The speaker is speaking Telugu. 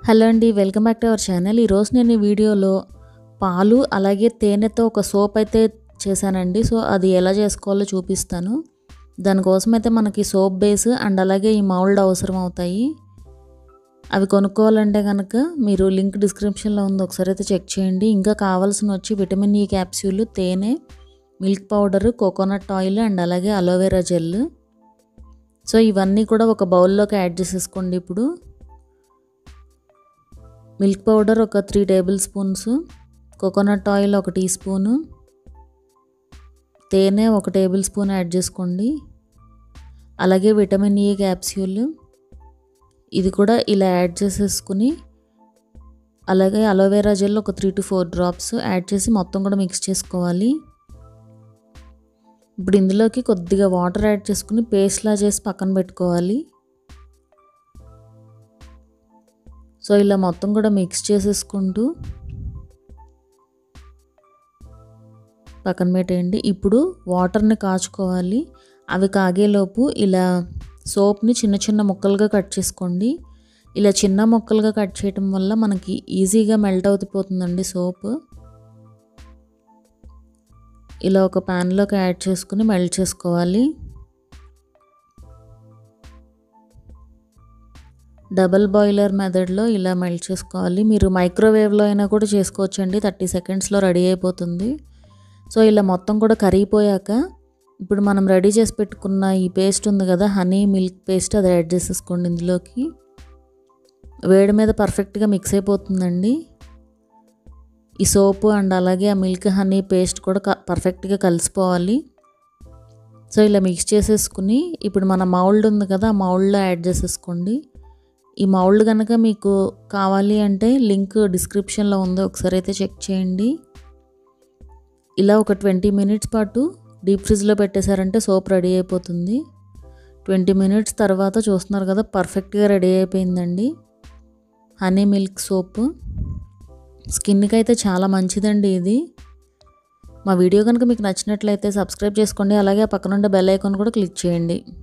హలో అండి welcome back to our channel ఈరోజు నేను ఈ వీడియోలో పాలు అలాగే తేనెతో ఒక సోప్ అయితే చేశానండి సో అది ఎలా చేసుకోవాలో చూపిస్తాను దానికోసం అయితే మనకి సోప్ బేస్ అండ్ అలాగే ఈ మౌల్డ్ అవసరం అవుతాయి అవి కొనుక్కోవాలంటే కనుక మీరు లింక్ డిస్క్రిప్షన్లో ఉంది ఒకసారి అయితే చెక్ చేయండి ఇంకా కావాల్సిన వచ్చి విటమిన్ ఈ క్యాప్సూల్ తేనె milk powder coconut oil and అలాగే అలోవెరా జెల్ సో ఇవన్నీ కూడా ఒక బౌల్లోకి యాడ్ చేసేసుకోండి ఇప్పుడు మిల్క్ పౌడర్ ఒక three table spoons coconut oil ఒక టీ స్పూను తేనె ఒక టేబుల్ స్పూన్ యాడ్ చేసుకోండి అలాగే విటమిన్ ఈ క్యాప్స్యూల్ ఇది కూడా ఇలా యాడ్ చేసేసుకుని అలాగే అలోవెరా జెల్ ఒక three to four drops add చేసి మొత్తం కూడా మిక్స్ చేసుకోవాలి ఇప్పుడు ఇందులోకి కొద్దిగా వాటర్ యాడ్ చేసుకుని పేస్ట్లా చేసి పక్కన పెట్టుకోవాలి సో ఇలా మొత్తం కూడా మిక్స్ చేసేసుకుంటూ పక్కన పెట్టేయండి ఇప్పుడు వాటర్ని కాచుకోవాలి అవి కాగేలోపు ఇలా సోప్ని చిన్న చిన్న ముక్కలుగా కట్ చేసుకోండి ఇలా చిన్న ముక్కలుగా కట్ చేయటం వల్ల మనకి ఈజీగా మెల్ట్ అవుతిపోతుందండి సోప్ ఇలా ఒక ప్యాన్లోకి యాడ్ చేసుకుని మెల్ట్ చేసుకోవాలి డబల్ బాయిలర్ మెథడ్లో ఇలా మెల్ట్ చేసుకోవాలి మీరు మైక్రోవేవ్లో అయినా కూడా చేసుకోవచ్చండి థర్టీ సెకండ్స్లో రెడీ అయిపోతుంది సో ఇలా మొత్తం కూడా కరిగిపోయాక ఇప్పుడు మనం రెడీ చేసి పెట్టుకున్న ఈ పేస్ట్ ఉంది కదా హనీ మిల్క్ పేస్ట్ అది యాడ్ చేసేసుకోండి ఇందులోకి వేడి మీద పర్ఫెక్ట్గా మిక్స్ అయిపోతుందండి ఈ సోపు అండ్ అలాగే ఆ మిల్క్ హనీ పేస్ట్ కూడా పర్ఫెక్ట్గా కలిసిపోవాలి సో ఇలా మిక్స్ చేసేసుకుని ఇప్పుడు మన మౌల్డ్ ఉంది కదా ఆ మౌల్డ్లో యాడ్ చేసేసుకోండి ఈ మౌల్డ్ కనుక మీకు కావాలి అంటే లింక్ డిస్క్రిప్షన్లో ఉంది ఒకసారి అయితే చెక్ చేయండి ఇలా ఒక ట్వంటీ మినిట్స్ పాటు డీప్ ఫ్రిడ్జ్లో పెట్టేశారంటే సోప్ రెడీ అయిపోతుంది ట్వంటీ మినిట్స్ తర్వాత చూస్తున్నారు కదా పర్ఫెక్ట్గా రెడీ అయిపోయిందండి హనీ మిల్క్ సోప్ స్కిన్కి అయితే చాలా మంచిదండి ఇది మా వీడియో కనుక మీకు నచ్చినట్లయితే సబ్స్క్రైబ్ చేసుకోండి అలాగే పక్కనుండే బెల్ ఐకాన్ కూడా క్లిక్ చేయండి